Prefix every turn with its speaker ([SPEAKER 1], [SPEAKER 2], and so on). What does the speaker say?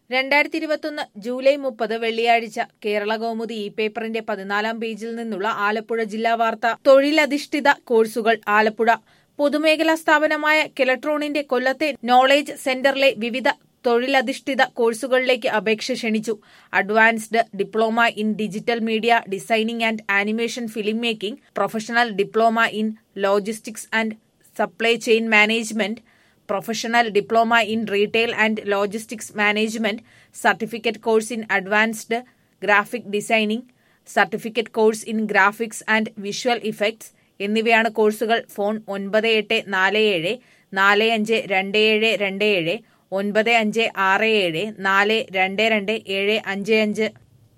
[SPEAKER 1] രണ്ടായിരത്തി ഇരുപത്തൊന്ന് ജൂലൈ മുപ്പത് വെള്ളിയാഴ്ച കേരള കൗമുദി ഇ പേപ്പറിന്റെ പതിനാലാം പേജിൽ നിന്നുള്ള ആലപ്പുഴ ജില്ലാ വാർത്ത തൊഴിലധിഷ്ഠിത കോഴ്സുകൾ ആലപ്പുഴ പൊതുമേഖലാ സ്ഥാപനമായ കെലട്രോണിന്റെ കൊല്ലത്തെ നോളേജ് സെന്ററിലെ വിവിധ തൊഴിലധിഷ്ഠിത കോഴ്സുകളിലേക്ക് അപേക്ഷ ക്ഷണിച്ചു advanced diploma in digital media designing and animation film making professional diploma in logistics and supply chain management professional diploma in retail and logistics management certificate course in advanced graphic designing certificate course in graphics and visual effects എന്നിവയാണ് കോഴ്സുകൾ phone ഒൻപത് എട്ട് നാല് ഏഴ് നാല് അഞ്ച് രണ്ട് ഏഴ് രണ്ട് ഏഴ് ഒൻപത് അഞ്ച് ആറ് ഏഴ് നാല് രണ്ട് രണ്ട് ഏഴ് അഞ്ച് അഞ്ച്